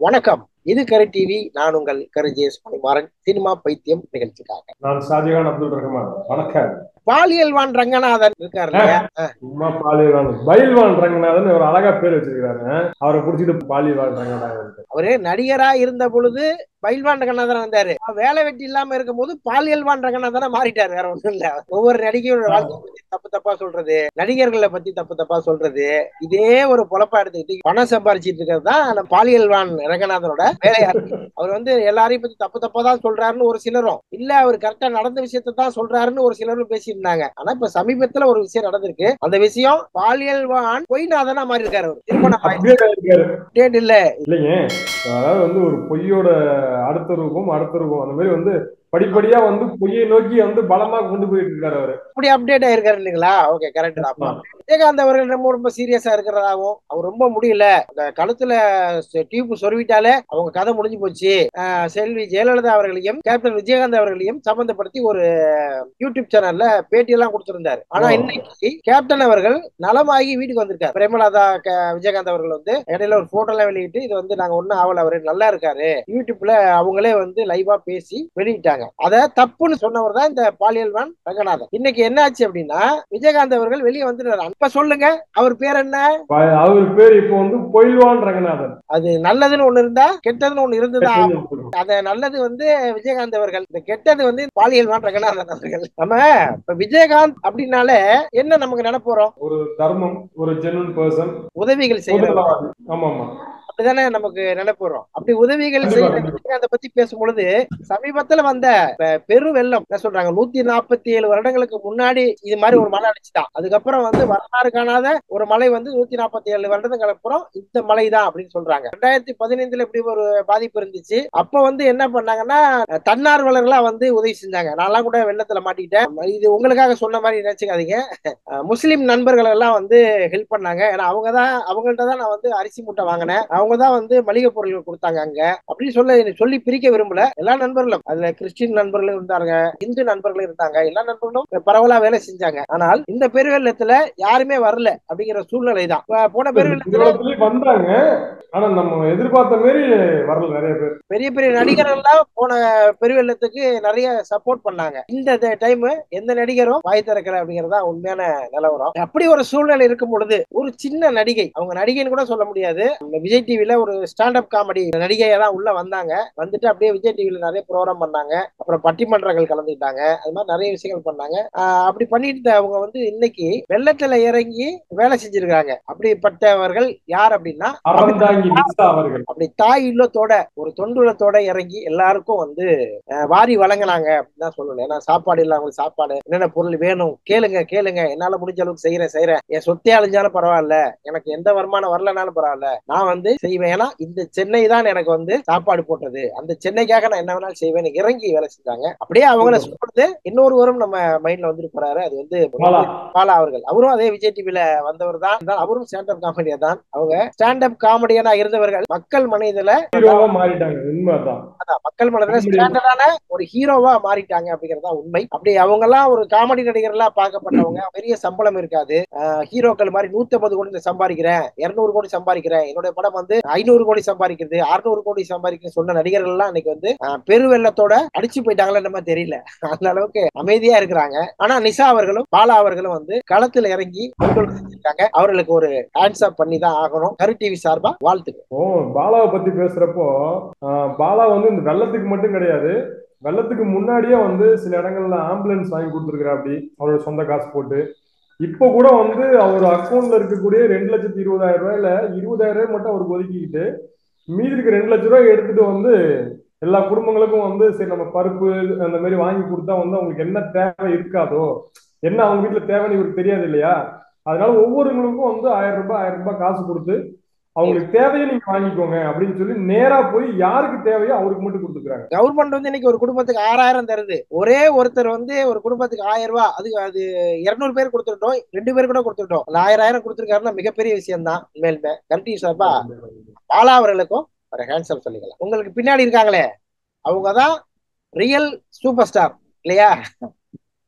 வணக்கம் இது கரு டிவி நான் உங்கள் கரு ஜேஸ் மணிமாறன் சினிமா பைத்தியம் நிகழ்ச்சிக்காக நான் ஷாஜகான் அப்துல் ரஹ்மான் வணக்கம் பாலியல்வான் ரங்கநாதன் இருக்காரு இல்லையா அஹ், சும்மா பாலியல்வான் பயில்வான் ரங்கநாதன் ஒரு அழகா பேர் வச்சிருக்காரு அவரை புடிச்சிட்டு பாலியல்வான் ரங்கநாதன் அவரு நடிகரா இருந்த பொழுது பயில்வான் ரங்கநாதன் வந்தாரு வேலை வெட்டி இல்லாம இருக்கும் போது பாலியல்வான் ரங்கநாதனா மாறிட்டாரு வேற ஒண்ணும் இல்ல ஒவ்வொரு நடிகையோட வாழ்க்கை பத்தி தப்பு தப்பா சொல்றது நடிகர்களை பத்தி தப்பு தப்பா சொல்றது இதே ஒரு பொழப்பா எடுத்துக்கிட்டு பணம் சம்பாரிச்சிட்டு இருக்கிறது தான் நம்ம பாலியல்வான் ரங்கநாதனோட வேலையா இருக்கு அவர் வந்து எல்லாரையும் பத்தி தப்பு தப்பா தான் சொல்றாருன்னு ஒரு சிலரும் இல்ல அவர் கரெக்டா நடந்த விஷயத்தை தான் சொல்றாருன்னு ஒரு சிலரும் பேசியிருந்தாங்க ஆனா இப்ப சமீபத்துல ஒரு விஷயம் நடந்திருக்கு அந்த விஷயம் பாலியல்வான் பொய்நாதனா மாறி இருக்காரு அவர் திருமணம் அப்படியே இருக்காரு டேட் இல்ல இல்லைங்க அதாவது வந்து ஒரு பொய்யோட அடுத்த ரூபம் அடுத்த ரூபம் அந்த மாதிரி வந்து படிப்படியா வந்து பொய்யை நோக்கி வந்து பலமா கொண்டு போயிட்டு இருக்காரு அவரு அப்படி அப்டேட் ஆயிருக்காரு இல்லைங்களா ஓகே கரெக்ட் தான் அப்ப விஜயகாந்த் அவர்கள் ரொம்ப ரொம்ப சீரியஸா இருக்கிறதாகவும் அவர் ரொம்ப முடியல அந்த கழுத்துல டியூப் சொருவிட்டாலே அவங்க கதை முடிஞ்சு போச்சு ஆஹ் செல்வி ஜெயலலிதா அவர்களையும் கேப்டன் விஜயகாந்த் அவர்களையும் சம்பந்தப்படுத்தி ஒரு யூடியூப் சேனல்ல பேட்டி எல்லாம் கொடுத்திருந்தாரு ஆனா ஓ. இன்னைக்கு கேப்டன் அவர்கள் நலமாகி வீட்டுக்கு வந்திருக்காரு பிரேமலதா க- விஜயகாந்த் அவர்கள் வந்து இடையில ஒரு போட்டோ எல்லாம் வெளியிட்டு இது வந்து நாங்க ஒண்ணும் ஆவல அவரு நல்லா இருக்காரு யூடியூப்ல அவங்களே வந்து லைவா பேசி வெளியிட்டாங்க அத தப்புன்னு சொன்னவர் தான் இந்த பாலியல்வான் ரங்கநாதன் இன்னைக்கு என்ன ஆச்சு அப்படின்னா விஜயகாந்த் அவர்கள் வெளியே வந்துட்டாரு இப்ப சொல்லுங்க அவர் பேர் என்ன ப- அவர் பேர் இப்போ வந்து பொயில்வான் ரங்கநாதன் அது நல்லதுன்னு ஒண்ணு இருந்தா கெட்டதுன்னு ஒண்ணு இருந்ததா அத நல்லது வந்து விஜயகாந்த் அவர்கள் இந்த கெட்டது வந்து பாலியல்வான் ரங்கநாதன் அவர்கள் நம்ம இப்ப விஜயகாந்த் அப்படின்னாலே என்ன நமக்கு நினைப்போறோம் ஒரு தர்மம் ஒரு ஜென்வன் பர்சன் உதவிகள் செய்யறது ஆமா ஆமா அப்படிதானே நமக்கு நினைப்போறோம் அப்படி உதவிகள் கண்டிப்பா, செய்யற கண்டிப்பா. விஜயகாந்தை பத்தி பேசும் பொழுது சமீபத்துல வந்த பெ- பெரு வெள்ளம் என்ன சொல்றாங்க நூத்தி நாற்பத்தி ஏழு வருடங்களுக்கு முன்னாடி இது மாதிரி ஒரு மழை அடிச்சுதான் அதுக்கப்புறம் வந்து வரலாறு காணாத ஒரு மழை வந்து நூத்தி நாற்பத்தி ஏழு வருடங்களுக்கு அப்புறம் இந்த மழை தான் அப்படின்னு சொல்றாங்க ரெண்டாயிரத்தி பதினைந்துல இப்படி ஒரு பாதிப்பு இருந்துச்சு அப்ப வந்து என்ன பண்ணாங்கன்னா தன்னார்வலர்களா வந்து உதவி செஞ்சாங்க நான்லாம் கூட வெள்ளத்துல மாட்டிக்கிட்டேன் இது உங்களுக்காக சொன்ன மாதிரி நினைச்சுக்காதீங்க அஹ் முஸ்லிம் நண்பர்கள் எல்லாம் வந்து ஹெல்ப் பண்ணாங்க ஏன்னா அவங்க தான் அவங்கள்ட்ட தான் நான் வந்து அரிசி மூட்டை வாங்கினேன் அவங்க தான் வந்து மளிகை பொருட்கள் கொடுத்தாங்க அங்க அப்படின்னு சொல்ல சொல்லி பிரிக்க விரும்பல எல்லா நண்பர்களும் அதுல கிறிஸ்டின் நண்பர்களும் இருந்தாங்க இந்து நண்பர்களும் இருந்தாங்க எல்லா நண்பர்களும் பரவலா வேலை செஞ்சாங்க ஆனால் இந்த பெருவெள்ளத்துல யாருமே வரல அப்படிங்கிற சூழ்நிலை தான் இப்ப போன பெருவெள்ளத்துல இந்த வந்தாங்க ஆனா நம்ம எதிர்பார்த்த மாதிரி வரல நிறைய பேர் பெரிய பெரிய நடிகர்கள் எல்லாம் போன பெருவெள்ளத்துக்கு நிறைய சப்போர்ட் பண்ணாங்க இந்த டைம் எந்த நடிகரும் வாய் திறக்கல அப்படிங்கறதா உண்மையான நிலவரம் அப்படி ஒரு சூழ்நிலை இருக்கும் பொழுது ஒரு சின்ன நடிகை அவங்க நடிகைன்னு கூட சொல்ல முடியாது இந்த விஜய் டிவில ஒரு ஸ்டாண்ட் அப் காமெடி நடிகையா தான் உள்ள வந்தாங்க வந்துட்டு அப்படியே விஜய் டிவில நிறைய ப்ரோக்ராம் பண்ணாங்க அப்புறம் பட்டிமன்றங்கள் கலந்துக்கிட்டாங்க அது மாதிரி நிறைய விஷயங்கள் பண்ணாங்க ஆஹ் அப்படி பண்ணிட்டு அவங்க வந்து இன்னைக்கு வெள்ளத்துல இறங்கி வேலை செஞ்சிருக்காங்க அப்படிப்பட்டவர்கள் யார் அப்படின்னா அறந்தாங்கி நிசா அவர்கள் அப்படி தாய் இல்லத்தோட ஒரு தொண்டுலத்தோட இறங்கி எல்லாருக்கும் வந்து அஹ், வாரி வழங்கினாங்க அப்படின்னு தான் சொல்லணும் ஏன்னா சாப்பாடு இல்லாம சாப்பாடு என்னென்ன பொருள் வேணும் கேளுங்க கேளுங்க என்னால முடிஞ்ச அளவுக்கு செய்யறேன் செய்யறேன் என் சொத்தே அழிஞ்சாலும் பரவாயில்ல எனக்கு எந்த வருமானம் வரலனாலும் பரவாயில்ல நான் வந்து செய்வேன் ஏன்னா இந்த சென்னை தான் எனக்கு வந்து சாப்பாடு போட்டது அந்த சென்னைக்காக நான் என்ன வேணாலும் செய்வேன் இறங்கி வேலை செஞ்சாங்க அப்படியே அவங்கள சொல்றது இன்னொருவரும் நம்ம மைண்ட்ல வந்துட்டு போறாரு அது வந்து பாலா. பாலா அவர்கள் அவரும் அதே விஜய் டிவில வந்தவர் தான் இருந்தாலும் அவரும் ஸ்டாண்ட் அப் காமெடியா தான் அவங்க ஸ்டாண்ட் அப் காமெடியனா இருந்தவர்கள் மக்கள் மனதில ஹீரோவா மாறிட்டாங்க உண்மைதான் அதான், மக்கள் மனதில ஸ்டாண்டர்டான ஒரு ஹீரோவா மாறிட்டாங்க அப்படிங்கறதா உண்மை அப்படி அவங்க எல்லாம் ஒரு காமெடி நடிகர்களா பார்க்கப்பட்டவங்க பெரிய சம்பளம் இருக்காது ஆஹ் ஹீரோக்கள் மாதிரி நூத்தி ஐம்பது கோடி சம்பாதிக்கிறேன் இருநூறு கோடி சம்பாதிக்கிறேன் என்னுடைய படம் வந்து ஐநூறு கோடி சம்பாதிக்கிறது அறுநூறு கோடி சம்பாதிக்க சொன்ன நடிகர்கள் எல்லாம் இன்னைக்கு வந்து ஆஹ் பெருவெள்ளத்தோட அடிச்சு போயிட்டாங்களா நம்ம தெரியல அந்த அளவுக்கு அமைதியா இருக்கிறாங்க ஆனா நிஷா அவர்களும் பாலா அவர்களும் வந்து களத்துல இறங்கி கொண்டு செஞ்சிருக்காங்க அவர்களுக்கு ஒரு ஹேண்ட்ஸ் அப் பண்ணி தான் ஆகணும் கரு டிவி சார்பா வாழ்த்துக்கள் ஓ பாலாவை பத்தி பேசுறப்போ ஆஹ், பாலா வந்து இந்த வெள்ளத்துக்கு மட்டும் கிடையாது வெள்ளத்துக்கு முன்னாடியே வந்து சில இடங்கள்ல ஆம்புலன்ஸ் வாங்கி கொடுத்துருக்குறா அப்படி அவரோட சொந்த காசு போட்டு இப்போ கூட வந்து அவர் அக்கௌண்ட்ல இருக்கக்கூடிய ரெண்டு லட்சத்தி இருபதாயிரம் ரூபாயில இருபதாயிரம் ரூபாய் மட்டும் அவருக்கு ஒதுக்கிக்கிட்டு மீதி இருக்க ரெண்டு லட்ச ரூபாய் எடுத்துட்டு வந்து எல்லா குடும்பங்களுக்கும் வந்து சரி நம்ம பருப்பு அந்த மாதிரி வாங்கி கொடுத்தா வந்து அவங்களுக்கு என்ன தேவை இருக்காதோ என்ன அவங்க வீட்டுல தேவைன்னு இவருக்கு தெரியாது இல்லையா அதனால ஒவ்வொருவங்களுக்கும் வந்து ஆயிரம் ரூபாய் ஆயிரம் ரூபாய் காசு கொடுத்து அவங்களுக்கு தேவையை நீங்க வாங்கிக்கோங்க அப்படின்னு சொல்லி நேரா போய் யாருக்கு தேவையோ அவருக்கு மட்டும் கொடுத்துக்கிறாங்க கவர்மெண்ட் வந்து இன்னைக்கு ஒரு குடும்பத்துக்கு ஆறாயிரம் தருது ஒரே ஒருத்தர் வந்து ஒரு குடும்பத்துக்கு ஆயிரம் ரூபாய் அது அது இருநூறு பேர் கொடுத்துட்டோம் ரெண்டு பேர் கூட கொடுத்துட்டோம் அந்த ஆயிரம் ஆயிரம் கொடுத்துருக்காருன்னா மிகப்பெரிய விஷயம் தான் உண்மையிலுமே கண்டி சார்பா பாலா அவர்களுக்கும் ஒரு ஹேண்ட்ஸப் சொல்லிக்கலாம் உங்களுக்கு பின்னாடி இருக்காங்களே அவங்க தான் ரியல் சூப்பர் ஸ்டார் இல்லையா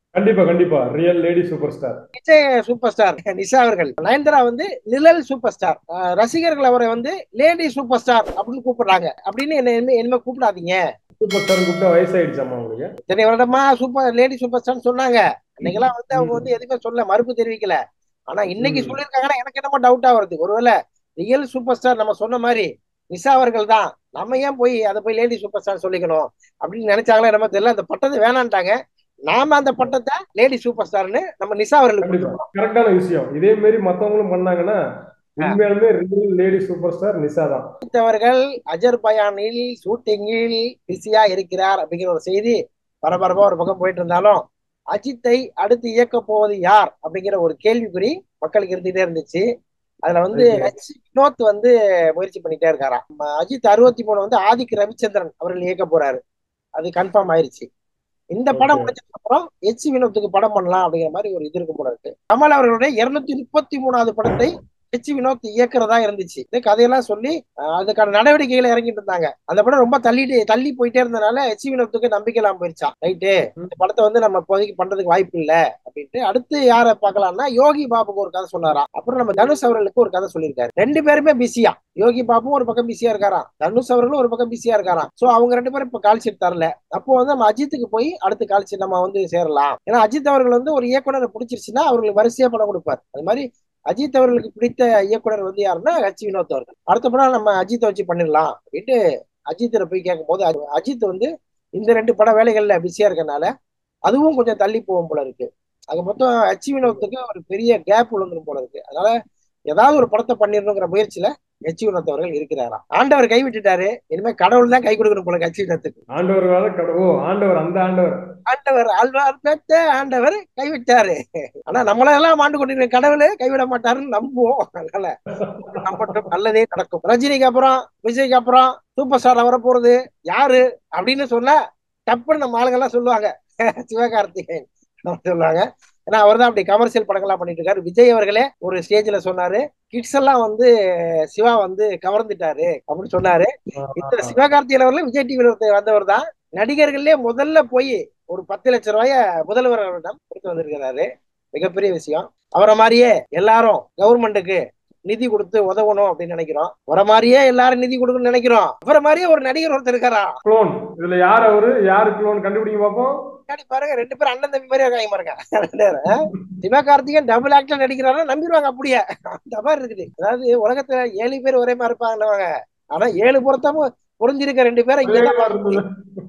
கண்டிப்பா கண்டிப்பா real lady superstar Vijay superstar Nisha அவர்கள் நயன்தாரா வந்து நிழல் சூப்பர் ஸ்டார் அஹ் ரசிகர்கள் அவரை வந்து லேடி சூப்பர் ஸ்டார் அப்படின்னு கூப்பிடுறாங்க அப்படின்னு என்ன இனிமே இனிமே கூப்பிடாதீங்க சூப்பர் ஸ்டார் கூப்பிட்டா வயசாயிடுச்சாமா உங்களுக்கு இத்தனை வருடமா சூப்பர் லேடி சூப்பர் ஸ்டார் சொன்னாங்க அன்னைக்கெல்லாம் வந்து அவங்க வந்து எதுவுமே சொல்ல மறுப்பு தெரிவிக்கல ஆனா இன்னைக்கு ம். சொல்லியிருக்காங்கன்னா எனக்கு என்னமோ டவுட்டா வருது ஒருவேளை ரியல் சூப்பர் ஸ்டார் நம்ம சொன்ன மாதிரி நிஷா அவர்கள் தான் நம்ம ஏன் போய் அதை போய் லேடி சூப்பர் ஸ்டார் சொல்லிக்கணும் அப்படின்னு நினைச்சாங்களா என்னமோ தெரியல அந்த பட்டத்தை வேணான்ட்டாங்க நாம அந்த பட்டத்தை லேடி சூப்பர் ஸ்டார்னு நம்ம நிஷா அவர்களுக்கு கண்டிப்பா கொடுத்துருக்கோம் கரெக்டான விஷயம் இதே மாதிரி மத்தவங்களும் பண்ணாங்கன்னா உண்மையாலுமே real lady superstar Nisha தான் அஜித் அவர்கள் அஜர்பயானில் ஷூட்டிங்கில் பிஸியா இருக்கிறார் அப்படிங்கிற ஒரு செய்தி பரபரப்பா ஒரு பக்கம் போயிட்டு இருந்தாலும் அஜித்தை அடுத்து இயக்க போவது யார் அப்படிங்கிற ஒரு கேள்விக்குறி மக்களுக்கு இருந்துட்டே இருந்துச்சு அதுல வந்து Okay. ஹெச் வினோத் வந்து முயற்சி பண்ணிட்டே இருக்காராம் நம்ம அஜித் அறுபத்தி மூணு வந்து ஆதிக் ரவிச்சந்திரன் அவர்கள் இயக்க போறாரு அது கன்ஃபார்ம் ஆயிருச்சு இந்த படம் Okay. முடிஞ்சதுக்கு அப்புறம் எச் வினோத்துக்கு படம் பண்ணலாம் அப்படிங்கிற மாதிரி ஒரு இது இருக்கும் போல இருக்கு கமல் அவர்களுடைய இருநூத்தி முப்பத்தி மூணாவது படத்தை எச் வினோத் இயக்குறதா இருந்துச்சு இந்த கதையெல்லாம் சொல்லி அஹ், அதுக்கான நடவடிக்கைகளை இறங்கிட்டு இருந்தாங்க அந்த படம் ரொம்ப தள்ளிட்டு தள்ளி போயிட்டே இருந்தனால எச் வினோத்துக்கு நம்பிக்கை இல்லாம போயிருச்சான் ரைட்டு இந்த படத்தை வந்து நம்ம இப்போதைக்கு பண்றதுக்கு வாய்ப்பு இல்ல அப்படின்ட்டு அடுத்து யாரை பார்க்கலாம்னா யோகி பாபுக்கு ஒரு கதை சொன்னாராம் அப்புறம் நம்ம தனுஷ் அவர்களுக்கு ஒரு கதை சொல்லியிருக்காரு ரெண்டு பேருமே பிஸியா யோகி பாபும் ஒரு பக்கம் பிஸியா இருக்காராம் தனுஷ் அவர்களும் ஒரு பக்கம் பிஸியா இருக்காராம் சோ அவங்க ரெண்டு பேரும் இப்ப கால் ஷீட் தரல அப்போ வந்து நம்ம அஜித்துக்கு போய் அடுத்த கால் ஷீட் நம்ம வந்து சேரலாம் ஏன்னா அஜித் அவர்கள் வந்து ஒரு இயக்குனரை பிடிச்சிருச்சுன்னா அவர்களுக்கு வரிசையா படம் கொடுப்பார் அது மாதிரி அஜித் அவர்களுக்கு பிடித்த இயக்குனர் வந்து யாருன்னா ஹச் வினோத் அவர்கள் அடுத்த படம் நம்ம அஜித்தை வச்சு பண்ணிடலாம் அப்படின்ட்டு அஜித்தை போய் கேட்கும் போது அஜி- அஜித் வந்து இந்த ரெண்டு பட வேலைகள்ல பிஸியா இருக்கனால அதுவும் கொஞ்சம் தள்ளி போகும் போல இருக்கு அது மொத்தம் ஹச் வினோத்துக்கு ஒரு பெரிய கேப் விழுந்துரும் போல இருக்கு அதனால ஏதாவது ஒரு படத்தை பண்ணிடணுங்கிற முயற்சியில ஹெச் வினோத் அவர்கள் இருக்கிறாராம் ஆண்டவர் கை விட்டுட்டாரு இனிமே கடவுள் தான் கை கொடுக்கணும் போல ஹெச் வினோத்துக்கு ஆண்டவர் வேலை கட- ஓ ஆண்டவர் அந்த ஆண்டவர் ஆண்டவர் ஆழ்வார் பெற்ற ஆண்டவர் கைவிட்டாரு ஆனா நம்மளெல்லாம் ஆண்டு கொண்டிருக்கிற கடவுளே கைவிட மாட்டாருன்னு நம்புவோம் அதனால நம்பட்டும் நல்லதே நடக்கும் ரஜினிக்கு அப்புறம் விஜய்க்கு அப்புறம் சூப்பர் ஸ்டார் வர போறது யாரு அப்படின்னு சொன்னா டப்புன்னு நம்ம ஆளுங்க எல்லாம் சொல்லுவாங்க சிவகார்த்திகேயன் அப்படின்னு சொல்லுவாங்க ஏன்னா அவர் தான் அப்படி கமர்ஷியல் படங்கள்லாம் பண்ணிட்டு இருக்காரு விஜய் அவர்களே ஒரு ஸ்டேஜ்ல சொன்னாரு கிட்ஸ் எல்லாம் வந்து சிவா வந்து கவர்ந்துட்டாரு அப்படின்னு சொன்னாரு இந்த சிவகார்த்திகேயன் அவர்கள் விஜய் டிவில வந்தவர் தான் நடிகர்கள்லயே முதல்ல போய் ஒரு பத்து லட்சம் ரூபாய முதல்வர் அவரிடம் கொடுத்து வந்திருக்கிறாரு மிகப்பெரிய விஷயம் அவரை மாதிரியே எல்லாரும் கவர்மெண்ட்டுக்கு நிதி கொடுத்து உதவணும் அப்படின்னு நினைக்கிறோம் அவரை மாதிரியே எல்லாரும் நிதி கொடுக்கணும்னு நினைக்கிறோம் அவரை மாதிரியே ஒரு நடிகர் ஒருத்தர் இருக்காரா குளோன் இதுல யார் அவரு யாரு குளோன் கண்டுபிடிங்க பாப்போம் முன்னாடி பாருங்க ரெண்டு பேரும் அண்ணன் தம்பி மாதிரியே இருக்காங்க பாருங்க ரெண்டு பேரும், ஆ? சிவகார்த்திகேயன் டபுள் ஆக்டர் நடிக்கிறாரா நம்பிடுவாங்க அப்படியே அந்த மாதிரி இருக்குது அதாவது உலகத்துல ஏழு பேர் ஒரே மாதிரி இருப்பாங்க ஆனா ஏழு பொருத்தமும் புரிஞ்சிருக்க ரெண்டு பேரும் இங்க ஒரே தான் மாதிரி இருந்தது.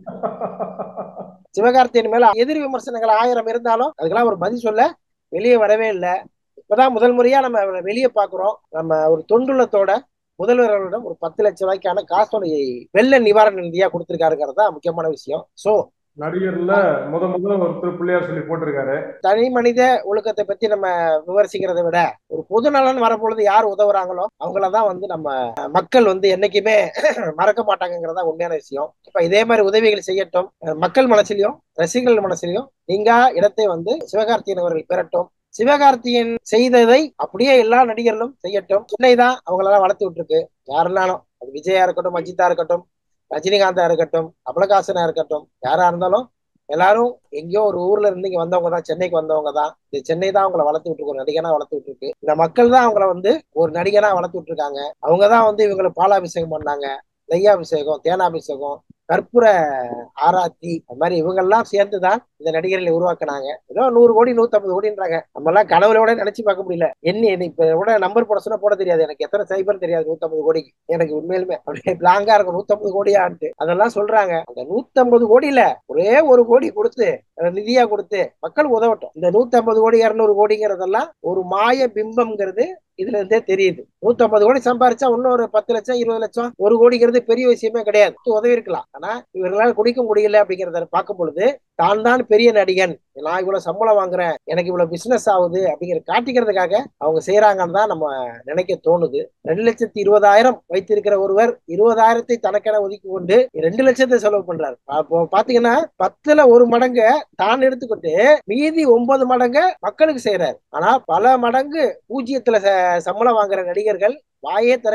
சிவகார்த்திகேயன் மேல எதிர் விமர்சனங்கள் ஆயிரம் இருந்தாலும் அதுக்கெல்லாம் ஒரு பதில் சொல்ல வெளியே வரவே இல்லை இப்பதான் முதல் முறையா நம்ம அவரை வெளியே பாக்குறோம் நம்ம ஒரு தொண்டுள்ளத்தோட முதல்வர் அவரிடம் ஒரு பத்து லட்சம் ரூபாய்க்கான காசோலையை வெள்ள நிவாரண நிதியா கொடுத்திருக்காருங்கிறது தான் முக்கியமான விஷயம் சோ நடிகர்ல முத முதல்ல ஒருத்தர் பிள்ளையார் சொல்லி போட்டிருக்காரு தனி மனித ஒழுக்கத்தை பத்தி நம்ம விமர்சிக்கிறதை விட ஒரு பொது நலன் வரப்பொழுது யார் உதவுறாங்களோ அவங்களதான் வந்து நம்ம மக்கள் வந்து என்னைக்குமே மறக்க மாட்டாங்கிறதா உண்மையான விஷயம் இப்ப இதே மாதிரி உதவிகள் செய்யட்டும் மக்கள் மனசுலயும் ரசிகர்கள் மனசுலயும் நீங்கா இடத்தை வந்து சிவகார்த்திகேயன் அவர்கள் பெறட்டும் சிவகார்த்திகேயன் செய்ததை அப்படியே எல்லா நடிகர்களும் செய்யட்டும் சென்னை தான் அவங்களெல்லாம் வளர்த்து விட்டுருக்கு யாருனாலும் அது விஜயா இருக்கட்டும் அஜித்தா இருக்கட்டும் ரஜினிகாந்தா இருக்கட்டும் கமலஹாசனா இருக்கட்டும் யாரா இருந்தாலும் எல்லாரும் எங்கேயோ ஒரு ஊர்ல இருந்து இங்க வந்தவங்க தான் சென்னைக்கு வந்தவங்க தான் இந்த சென்னை தான் அவங்கள வளர்த்து விட்டுருக்கு ஒரு நடிகனா வளர்த்து விட்டுருக்கு இந்த மக்கள் தான் அவங்கள வந்து ஒரு நடிகனா வளர்த்து விட்டுருக்காங்க அவங்க தான் வந்து இவங்களை பாலாபிஷேகம் பண்ணாங்க நெய்யாபிஷேகம் தேனாபிஷேகம் கற்பூர ஆராத்தி அது மாதிரி இவங்கெல்லாம் சேர்ந்து தான் இந்த நடிகர்களை உருவாக்குனாங்க ஏதோ நூறு கோடி நூத்தம்பது கோடின்றாங்க நம்ம எல்லாம் கனவுல நினைச்சு பார்க்க முடியல என்ன இப்ப கூட நம்பர் போட சொன்னா போட தெரியாது எனக்கு எத்தனை சைபர் தெரியாது நூத்தம்பது கோடிக்கு எனக்கு உண்மையிலுமே அப்படியே பிளாங்கா இருக்கும் நூத்தம்பது கோடியான்ட்டு அதெல்லாம் சொல்றாங்க அந்த நூத்தம்பது கோடியில ஒரே ஒரு கோடி கொடுத்து அதை நிதியா கொடுத்து மக்கள் உதவட்டும் இந்த நூத்தம்பது கோடி இருநூறு கோடிங்கிறதெல்லாம் ஒரு மாய பிம்பம்ங்கிறது இதுல இருந்தே தெரியுது நூத்தம்பது கோடி சம்பாரிச்சா இன்னும் ஒரு பத்து லட்சம் இருபது லட்சம் ஒரு கோடிங்கிறது பெரிய விஷயமே கிடையாது உதவி இருக்கலாம் ஆனா இவர்களால் குடிக்க முடியல அப்படிங்கறத பார்க்கும் பொழுது தான் தான் பெரிய நடிகன் நான் இவ்வளவு சம்பளம் வாங்குறேன் எனக்கு இவ்வளவு பிசினஸ் ஆகுது அப்படிங்கிற காட்டிக்கிறதுக்காக அவங்க செய்யறாங்கன்னு தான் நம்ம நினைக்க தோணுது ரெண்டு லட்சத்தி இருபதாயிரம் வைத்திருக்கிற ஒருவர் இருபதாயிரத்தை தனக்கென ஒதுக்கி கொண்டு ரெண்டு லட்சத்தை செலவு பண்றாரு அப்போ பாத்தீங்கன்னா பத்துல ஒரு மடங்கு தான் எடுத்துக்கிட்டு மீதி ஒன்பது மடங்கு மக்களுக்கு செய்யறாரு ஆனா பல மடங்கு பூஜ்ஜியத்துல ச- சம்பளம் வாங்குற நடிகர்கள் வாயே திறக்கல இது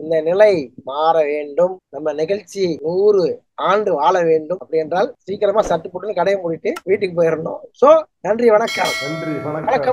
இந்த நிலை மாற வேண்டும் நம்ம நிகழ்ச்சி நூறு ஆண்டு வாழ வேண்டும் அப்படி என்றால் சீக்கிரமா சட்டு போட்டு கடையை மூடிட்டு வீட்டுக்கு போயிடணும் சோ நன்றி வணக்கம் நன்றி வணக்கம் வணக்கம்